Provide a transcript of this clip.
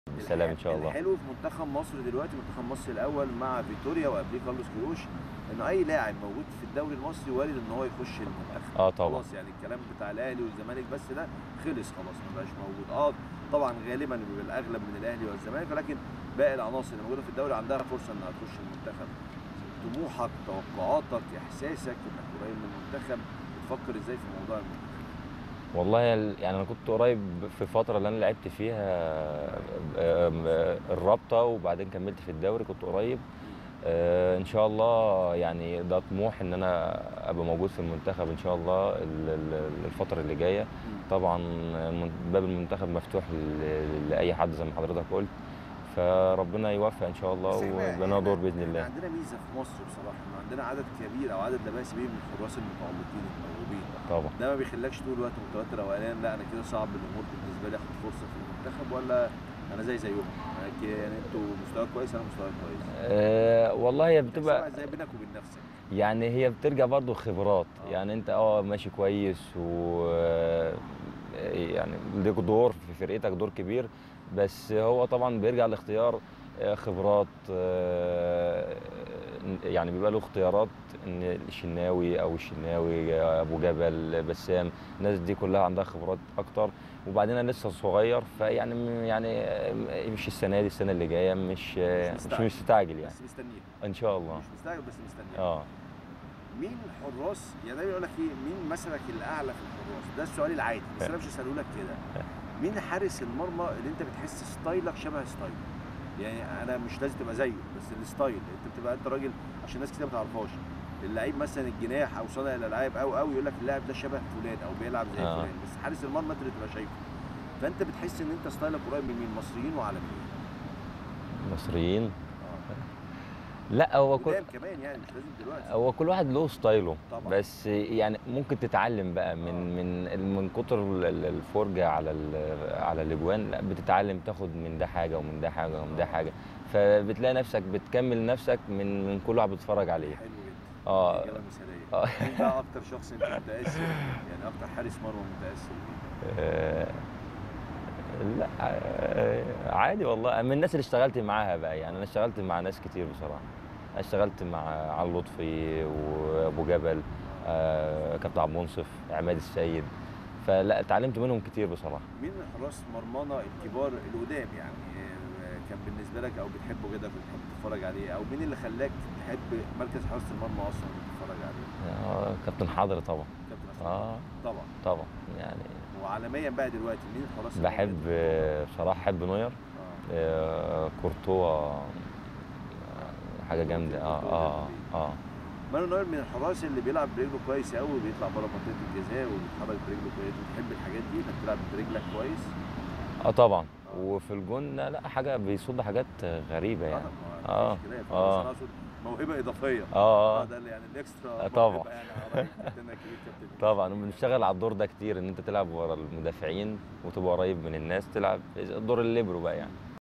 بالسلامه ان شاء الله الحلو في منتخب مصر دلوقتي منتخب مصر الاول مع فيتوريا وقبليه كارلوس كيروش انه اي لاعب موجود في الدوري المصري وارد ان هو يخش المنتخب اه طبعا خلاص يعني الكلام بتاع الاهلي والزمالك بس ده خلص خلاص ما بقاش موجود اه طبعا غالبا بيبقى الاغلب من الاهلي والزمالك ولكن باقي العناصر اللي موجوده في الدوري عندها فرصه انها تخش المنتخب طموحك توقعاتك احساسك انك قريب من المنتخب بتفكر ازاي في موضوع المنتخب والله ال- يعني انا كنت قريب في الفتره اللي انا لعبت فيها آم، آه، الرابطه وبعدين كملت في الدوري كنت قريب آه، ان شاء الله يعني ده طموح ان انا ابقى موجود في المنتخب ان شاء الله ال- ال- الفتره اللي جايه طبعا المن- باب المنتخب مفتوح ل- لاي حد زي ما حضرتك قلت فربنا يوفق ان شاء الله بس إحنا- ويبقى لنا دور إحنا- باذن إحنا الله عندنا ميزه في مصر بصراحه إحنا عندنا عدد كبير او عدد لا باس به من الحراس المتالقين الموهوبين طبعا ده ما بيخليكش طول الوقت متوتر او قلقان لا انا كده صعب الامور بالنسبه لي اخد فرصه في المنتخب ولا انا زي زيهم يعني ك- يعني انتوا مستواك كويس انا مستواي كويس أه والله هي بتبقى بتبقى زي بينك وبين نفسك يعني هي بترجع برضو خبرات آه. يعني انت اه ماشي كويس و يعني ليك دور في فرقتك دور كبير بس هو طبعا بيرجع لاختيار آه، خبرات آه، يعني بيبقى له اختيارات ان الشناوي او الشناوي ابو جبل بسام الناس دي كلها عندها خبرات اكتر وبعدين انا لسه صغير فيعني يعني مش السنه دي السنه اللي جايه مش مش مستعجل. مستعجل يعني بس مستنيها ان شاء الله مش مستعجل بس مستنيها اه مين حراس يعني دايما يقول لك ايه مين مثلك الاعلى في الحراس ده السؤال العادي بس انا مش هساله لك كده مين حارس المرمى اللي انت بتحس ستايلك شبه ستايله يعني انا مش لازم تبقى زيه بس الستايل انت بتبقى انت راجل عشان ناس كتير ما تعرفهاش اللعيب مثلا الجناح او صانع الالعاب او او يقول لك اللاعب ده شبه فلان او بيلعب زي آه. فلان بس حارس المرمى انت اللي تبقى شايفه فانت بتحس ان انت ستايلك قريب من مين مصريين وعالميين مصريين اه لا هو كل قدام كمان يعني مش لازم دلوقتي هو كل واحد له ستايله طبعا. بس يعني ممكن تتعلم بقى من آه. من من كتر ال- ال- الفرجه على ال- على الاجوان لا بتتعلم تاخد من ده حاجه ومن ده حاجه ومن ده آه. حاجه فبتلاقي نفسك بتكمل نفسك من من كل واحد بتتفرج عليه حلو جدا اه اجابه مثاليه آه. مين بقى اكتر شخص انت متاثر يعني اكتر حارس مرمى متاثر بيه آه، لا آه، عادي والله من الناس اللي اشتغلت معاها بقى يعني انا اشتغلت مع ناس كتير بصراحه اشتغلت مع علي لطفي وابو جبل آه، كابتن عبد المنصف عماد السيد فلا اتعلمت منهم كتير بصراحه مين من حراس مرمانا الكبار القدام يعني آه، كان بالنسبه لك او بتحبه كده كنت بتحب تتفرج عليه او مين اللي خلاك تحب مركز حراسه المرمى اصلا تتفرج عليه آه، كابتن حضري طبعا كابتن أسامة. اه طبعا طبعا يعني وعالميا بقى دلوقتي مين الحراس اللي بحب موجودة؟ آه، بصراحه احب نوير اه آه، كورتوا آه، حاجه جامده اه اه اه مانو نوير من الحراس اللي بيلعب برجله كويس قوي بيطلع بره منطقه الجزاء وبيتحرك برجله كويس بتحب الحاجات دي انك تلعب برجلك كويس اه طبعا آه. وفي الجون لا حاجه بيصد حاجات غريبه يعني ما آه، فيش خلاف. آه. بس انا اقصد موهبه اضافيه اه اه اه ده اللي يعني الاكسترا آه، طبعا. موهبة يعني على رأي كابتننا الكبير كابتن طبعا وبنشتغل على الدور ده كتير ان انت تلعب ورا المدافعين وتبقى قريب من الناس تلعب دور الليبرو بقى يعني